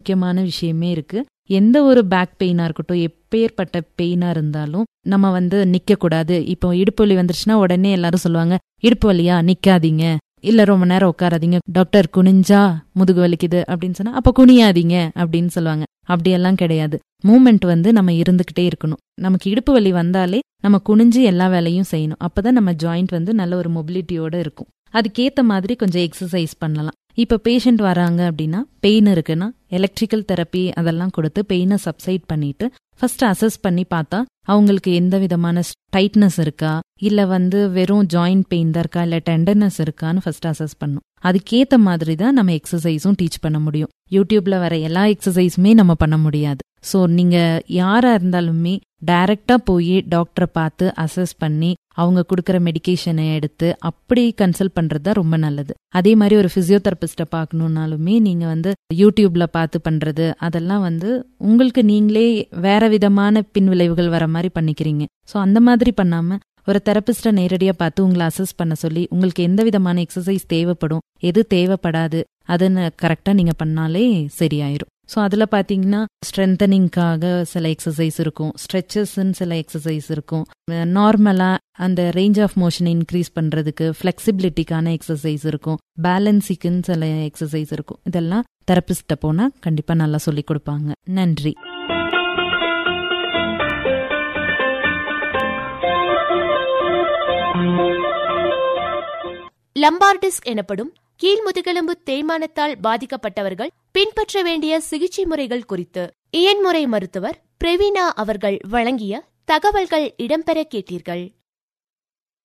முக்கியமான விஷயமே இருக்கு எந்த ஒரு பேக் பெயினா இருக்கட்டும் எப்பேற்பட்ட பெயினா இருந்தாலும் நம்ம வந்து நிக்க கூடாது இப்போ இடுப்பு வலி வந்துருச்சுன்னா உடனே எல்லாரும் சொல்லுவாங்க இடுப்பு வலியா நிக்காதீங்க இல்ல ரொம்ப நேரம் உட்காராதீங்க டாக்டர் குனிஞ்சா முதுகு வலிக்குது அப்படின்னு சொன்னா அப்ப குனியாதீங்க அப்படின்னு சொல்லுவாங்க அப்படியெல்லாம் கிடையாது மூமெண்ட் வந்து நம்ம இருந்துகிட்டே இருக்கணும் நமக்கு இடுப்பு வலி வந்தாலே நம்ம குனிஞ்சு எல்லா வேலையும் செய்யணும் அப்பதான் நம்ம ஜாயிண்ட் வந்து நல்ல ஒரு மொபிலிட்டியோட இருக்கும் அதுக்கேத்த மாதிரி கொஞ்சம் எக்ஸசைஸ் பண்ணலாம் இப்ப பேஷண்ட் வராங்க அப்படின்னா பெயின் இருக்குன்னா எலக்ட்ரிக்கல் தெரப்பி அதெல்லாம் கொடுத்து பெயினை சப்சைட் பண்ணிட்டு ஃபர்ஸ்ட் அசஸ் பண்ணி பார்த்தா அவங்களுக்கு எந்த விதமான டைட்னஸ் இருக்கா இல்ல வந்து வெறும் ஜாயிண்ட் பெயின் தான் இருக்கா இல்ல டெண்டர்னஸ் இருக்கான்னு ஃபர்ஸ்ட் அசஸ் பண்ணும் அதுக்கேத்த மாதிரி தான் நம்ம எக்ஸசைஸும் டீச் பண்ண முடியும் யூடியூப்ல வர எல்லா எக்ஸசைஸுமே நம்ம பண்ண முடியாது ஸோ நீங்க யாரா இருந்தாலுமே டைரக்டா போய் டாக்டரை பார்த்து அசஸ் பண்ணி அவங்க கொடுக்குற மெடிகேஷனை எடுத்து அப்படி கன்சல்ட் பண்றது தான் ரொம்ப நல்லது அதே மாதிரி ஒரு பிசியோதெரபிஸ்ட பார்க்கணுன்னாலுமே நீங்க வந்து யூடியூப்ல பார்த்து பண்றது அதெல்லாம் வந்து உங்களுக்கு நீங்களே வேற விதமான பின்விளைவுகள் வர மாதிரி பண்ணிக்கிறீங்க ஸோ அந்த மாதிரி பண்ணாம ஒரு தெரபிஸ்ட நேரடியா பார்த்து உங்களை அசஸ் பண்ண சொல்லி உங்களுக்கு எந்த விதமான எக்ஸசைஸ் தேவைப்படும் எது தேவைப்படாது அதுன்னு கரெக்டா நீங்க பண்ணாலே சரியாயிரும் ஸோ அதில் பார்த்தீங்கன்னா ஸ்ட்ரென்தனிங்காக சில எக்ஸசைஸ் இருக்கும் ஸ்ட்ரெச்சஸ்ன்னு சில எக்ஸசைஸ் இருக்கும் நார்மலாக அந்த ரேஞ்ச் ஆஃப் மோஷன் இன்க்ரீஸ் பண்ணுறதுக்கு ஃப்ளெக்சிபிலிட்டிக்கான எக்ஸசைஸ் இருக்கும் பேலன்ஸிக்குன்னு சில எக்ஸசைஸ் இருக்கும் இதெல்லாம் தெரபிஸ்ட்ட போனால் கண்டிப்பாக நல்லா சொல்லி கொடுப்பாங்க நன்றி லம்பார்டிஸ்க் எனப்படும் கீழ்முதுகெலும்பு தேய்மானத்தால் பாதிக்கப்பட்டவர்கள் பின்பற்ற வேண்டிய சிகிச்சை முறைகள் குறித்து இயன்முறை மருத்துவர் பிரவீனா அவர்கள் வழங்கிய தகவல்கள் இடம்பெற கேட்டீர்கள்